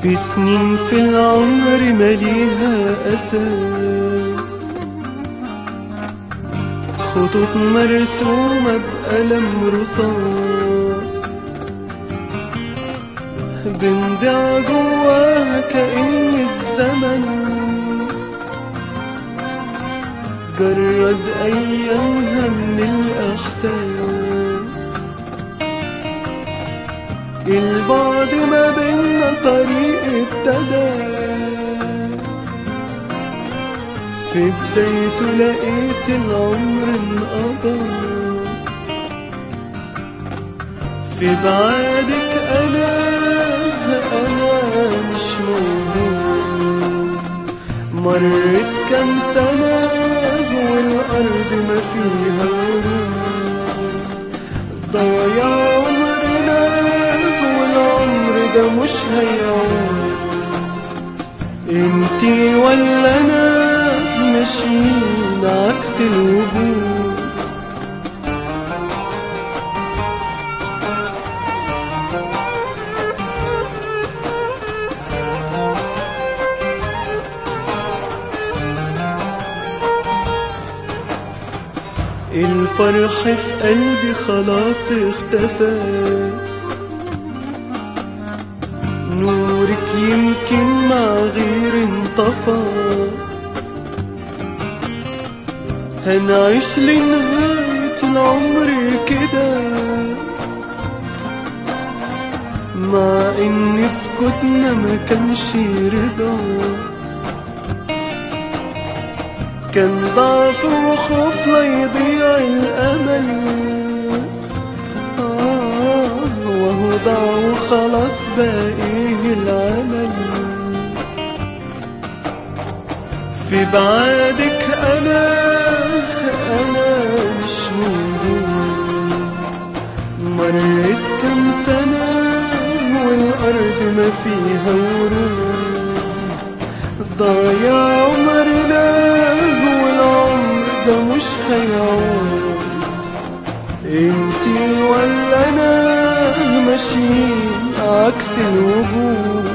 في سنين في العمر مليها أساس خطوط مرسومة بقلم رصاص بندع جواها كأن الزمن جرد أيامها من الإحساس البعد ما بينا طريق ابتدى في بدايته لقيت العمر انقضى في بعادك أنا أنا مش موجود مرت كام سنة والأرض ما فيها ورود ضايع عمرنا والعمر ده مش هيعود انتي ولا انا ماشيين عكس الوجود الفرح في قلبي خلاص اختفى نورك يمكن مع غير انطفى هنعيش لنهاية العمر كده مع ان سكوتنا ما كانش رضا كان ضعف وخوف لا يضيع الامل آه وهو ضاع وخلاص باقيه العمل في بعادك انا انا مش موجود مرت كام سنة والارض ما فيها ورود ضايع عمرنا والعمر ده مش هيعود انتي ولا انا ماشيين عكس الوجود